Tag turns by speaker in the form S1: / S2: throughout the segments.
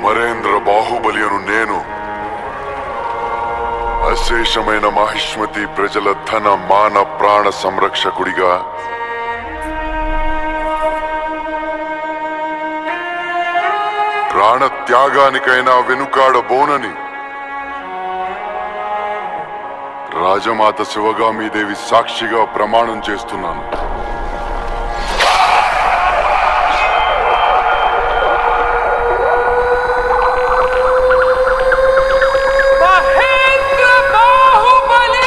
S1: అమరేంద్ర బాహుబలి అను నేను అశేషమైన మహిష్మతి ప్రజల ధన మాన ప్రాణ సంరక్షకుడిగా ప్రాణ త్యాగానికైనా వెనుకాడబోనని రాజమాత శివగామీదేవి సాక్షిగా ప్రమాణం చేస్తున్నాను
S2: మహేంద్ర బాహుబలి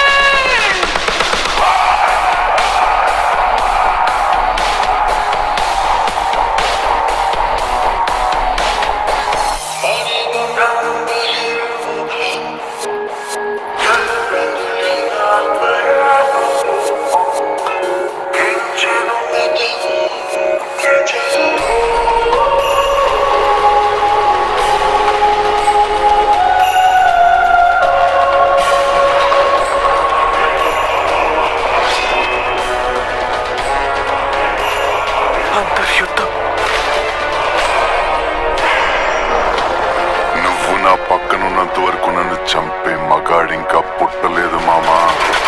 S3: అంతర్యుద్ధం
S1: నువ్వు నా పక్కనున్నంత వరకు నన్ను చంపే మగాడింకా పుట్టలేదు మామా